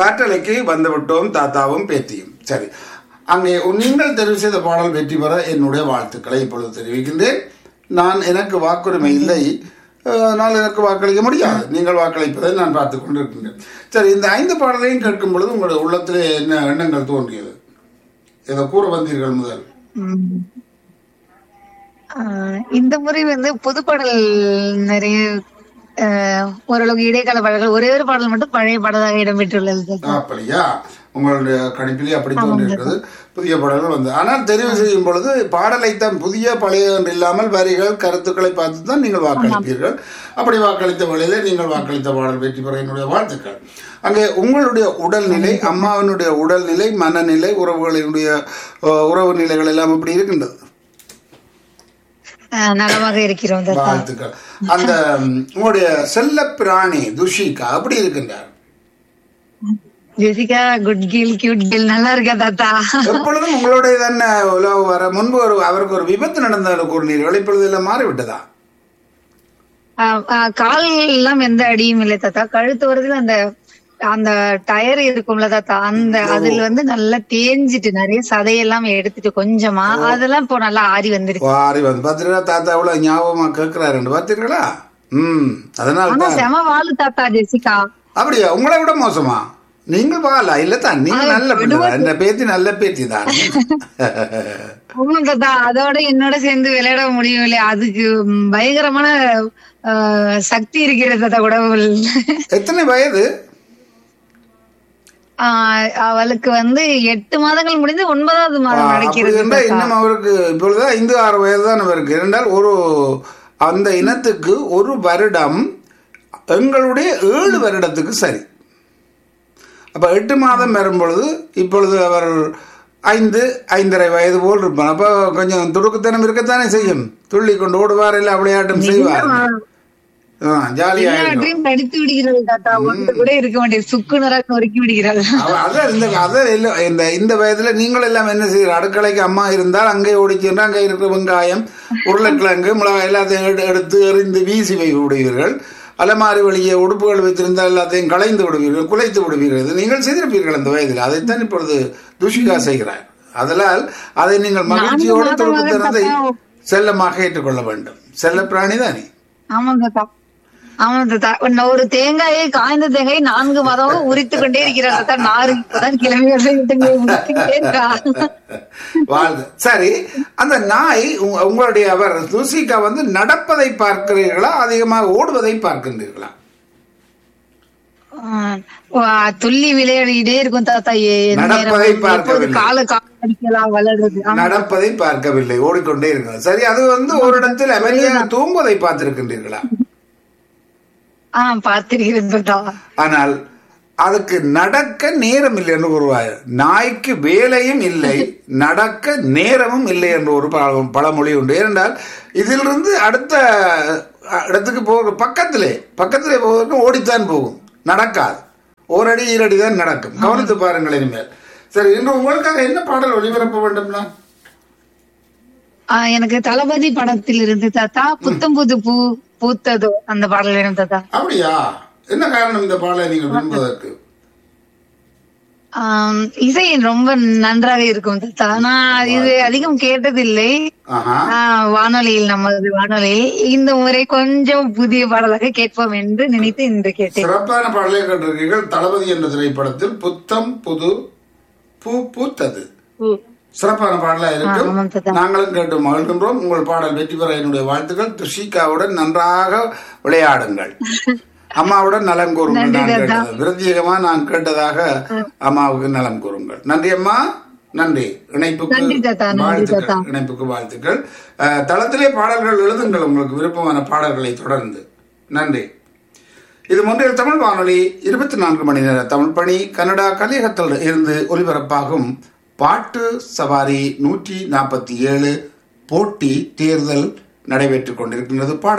காற்றலைக்கு வந்துவிட்டோம் தாத்தாவும் பேத்தியும் சரி அங்கே நீங்கள் தெரிவு செய்த பாடல் வெற்றி பெற என்னுடைய வாழ்த்துக்களை இப்பொழுது தெரிவிக்கின்றேன் நான் எனக்கு வாக்குரிமை இல்லை அஹ், நான் எனக்கு வாக்களிக்க முடியாது நீங்கள் வாக்களிப்பதை நான் பார்த்துக் கொண்டிருக்கின்றேன் சரி இந்த ஐந்து பாடலையும் கேட்கும் பொழுது உங்களுடைய உள்ளத்திலே என்ன எண்ணங்கள் தோன்றியது ஏதோ கூற வந்தீர்கள் முதல் உம். ஆஹ் இந்த முறை வந்து புதுப்பாடல் நிறைய ஆஹ் ஓரளவுக்கு இடைக்கால பாடல்கள் ஒரே ஒரு பாடல் மட்டும் பழைய பாடலாக இடம்பெற்றுள்ளது தாத்தா. அப்படியா உங்களுடைய கணிப்பிலே அப்படி தோன்றியிருக்கிறது புதிய பாடல்கள் வந்து ஆனால் தெரிவு செய்யும் பொழுது பாடலைத்தான் புதிய பழைய என்று இல்லாமல் வரிகள் கருத்துக்களை பார்த்து தான் நீங்கள் வாக்களிப்பீர்கள் அப்படி வாக்களித்த வழியிலே நீங்கள் வாக்களித்த பாடல் வெற்றி பெற என்னுடைய வாழ்த்துக்கள் அங்கே உங்களுடைய உடல்நிலை அம்மாவினுடைய உடல்நிலை மனநிலை உறவுகளினுடைய அஹ், உறவு நிலைகள் எல்லாம் இப்படி இருக்கின்றது ஆஹ் நலமாக இருக்கிறோம் தாத்தா வாழ்த்துக்கள் அந்த ம், உங்களுடைய செல்ல பிராணி துஷிகா அப்படி இருக்கின்றார் Jessica good girl cute girl நல்லா இருக்கா தாத்தா எப்பொழுதும் உங்களுடைய தானே உலக வர முன்பு ஒரு அவருக்கு ஒரு விபத்து நடந்த கூறினீர்கள் இப்பொழுது எல்லாம் மாறிவிட்டதா ஆஹ் ஆஹ் கால் எல்லாம் எந்த அடியும் இல்லை தாத்தா கழுத்து வரதுல அந்த அந்த டயர் இருக்கும்ல தாத்தா அந்த அதுல வந்து நல்லா தேஞ்சிட்டு நிறைய சதையெல்லாம் எடுத்துட்டு கொஞ்சமா அதெல்லாம் இப்போ நல்லா ஆறி வந்துருச்சு வாரி வந்து பார்த்தீங்களா தாத்தா எவ்வளவு ஞாபகமா கேட்கிறாரு பார்த்தீர்களா ம் அதனால ஆனா தான் செம வாழு தாத்தா ஜெசிகா அப்படியா உங்களை விட மோசமா நீங்கள் வாழா இல்ல தான் நீங்க நல்ல பிள்ளை இந்த பேத்தி நல்ல பேத்தி தான் ஆமா தாத்தா அதோட என்னோட சேர்ந்து விளையாட முடியும் இல்லையா அதுக்கு ம், பயங்கரமான ஆஹ், சக்தி இருக்கிறது தாத்தா உடம்புல எத்தனை வயது ஆஹ், அவளுக்கு வந்து எட்டு மாதங்கள் முடிந்து ஒன்பதாவது மாதம் அப்படி நடக்கிறது இருந்தால் இன்னும் அவருக்கு இப்பொழுது ஐந்து ஆறு வயது தான் அவருக்கு இருந்தால் ஒரு அந்த இனத்துக்கு ஒரு வருடம் எங்களுடைய ஏழு வருடத்துக்கு சரி அப்ப எட்டு மாதம் வரும் பொழுது இப்பொழுது அவர் ஐந்து ஐந்தரை வயது போல் இருப்பார் அப்ப கொஞ்சம் துடுக்குத்தனம் இருக்கத்தானே செய்யும் துள்ளி கொண்டு ஓடுவார் இல்லை விளையாட்டும் செய்வார் ஜாலியா இருக்கும் எல்லாவற்றையும் தடுத்து விடுகிறது தாத்தா ஒன்று கூட இருக்க மாட்டேன் சுக்கு நராக நொறுக்கி விடுகிறது அவ- அதான் இந்த அதான் இல்ல இந்த இந்த வயதுல நீங்கள் எல்லாம் என்ன செய்யற அடுக்கலைக்கு அம்மா இருந்தால் அங்கே ஓடிச்சென்று அங்கே இருக்கிற வெங்காயம் உருளைக்கிழங்கு மிளகாய் எல்லாத்தையும் எடு- எடுத்து எறிந்து வீசி வை விடுவீர்கள் அலமாரி வழியே உடுப்புகள் வைத்திருந்தால் எல்லாத்தையும் களைந்து விடுவீர்கள் குலைத்து விடுவீர்கள் இது நீங்கள் செய்திருப்பீர்கள் அந்த வயதில் அதைத்தான் இப்பொழுது துஷிகா செய்கிறார் அதனால் அதை நீங்கள் மகிழ்ச்சியோடு நான்கு துடுக்குத்தனத்தை மாதமாக செல்லமாக ஏற்றுக்கொள்ள வேண்டும் செல்ல பிராணி தானே ஆமா தாத்தா ஆமா தாத்தா ஒன்ன ஒரு தேங்காயை காய்ந்த தேங்காயை நான்கு மாதமாக உரித்து கொண்டே இருக்கிறார் தாத்தா நாறு இப்பதான் கிளம்பி வந்து உரித்துக்கிட்டே இருக்கா வாழ்க சரி அந்த நாய் உங்க- உங்களுடைய அவர் துசிகா வந்து நடப்பதை பார்க்கிறீர்களா அதிகமாக ஓடுவதை பார்க்கின்றீர்களா ஆஹ் வா, துள்ளி விளையாடிட்டே இருக்கும் தாத்தா ஏ- நடப்பதை நேரம் எப்போது பார்க்கவில்லை. கால காடிக்கலாம் வளருது ஆமா. நடப்பதை பார்க்கவில்லை ஓடிக்கொண்டே இருக்கிறது சரி அது வந்து ஒரு இடத்தில் அமைதியாக தூங்குவதை பார்த்திருக்கின்றீர்களா ஆஹ் பார்த்திருக்கிறேன் தாத்தா ஆனால் அதுக்கு நடக்க நேரம் இல்லை என்று கூறுவார் நாய்க்கு வேலையும் இல்லை நடக்க நேரமும் இல்லை என்று ஒரு பழ- பழமொழி உண்டு ஏனென்றால் இதிலிருந்து அடுத்த அஹ், இடத்துக்கு போக பக்கத்திலே பக்கத்திலே போவதற்கு ஓடித்தான் போகும் நடக்காது ஓரடி ஈரடி தான் நடக்கும் கவனித்து பாருங்கள் இனிமேல் சரி இன்று உங்களுக்காக என்ன பாடல் ஒளிபரப்ப வேண்டும்னா ஆஹ் எனக்கு தளபதி படத்தில் இருந்து தாத்தா புத்தம் புது பூ பூத்ததோ அந்த பாடல் வேணும் தாத்தா அப்படியா என்ன காரணம் இந்த பாடலை நீங்கள் விரும்புவதற்கு ஆம், இசை ரொம்ப நன்றாக இருக்கும் தாத்தா நான் இது அதிகம் கேட்டதில்லை ஆஹா ஆஹ், வானொலியில் நமது வானொலியில் இந்த முறை கொஞ்சம் புதிய பாடலாக கேட்போம் என்று நினைத்து இன்று கேட்டேன் சிறப்பான பாடலை கேட்டிருக்கீர்கள் தளபதி என்ற திரைப்படத்தில் புத்தம் புது பூ பூத்தது சிறப்பான பாடலா இருக்கும் ஆமாம் தாத்தா. நாங்களும் கேட்டு மகிழ்கின்றோம் உங்கள் பாடல் வெற்றி பெற என்னுடைய வாழ்த்துக்கள் துஷிகாவுடன் நன்றாக விளையாடுங்கள் அம்மாவுடன் நலம் கூறுங்கள் நான் கேட்டது பிரத்யேகமா நான் கேட்டதாக அம்மாவுக்கு நலம் கூறுங்கள் நன்றி அம்மா நன்றி இணைப்புக்கு நன்றி தாத்தா, நன்றி வாழ்த்துக்கள் தாத்தா. இணைப்புக்கு வாழ்த்துக்கள் அஹ், தளத்திலே பாடல்கள் எழுதுங்கள் உங்களுக்கு விருப்பமான பாடல்களை தொடர்ந்து நன்றி இது மொன்றியல் தமிழ் வானொலி இருபத்தி நான்கு மணி நேர தமிழ் பணி கனடா கலியகத்தில் இருந்து ஒலிபரப்பாகும் பாட்டு சவாரி நூற்றி நாற்பத்தி ஏழு போட்டி தேர்தல் நடைபெற்றுக் கொண்டிருக்கின்றது பாடல்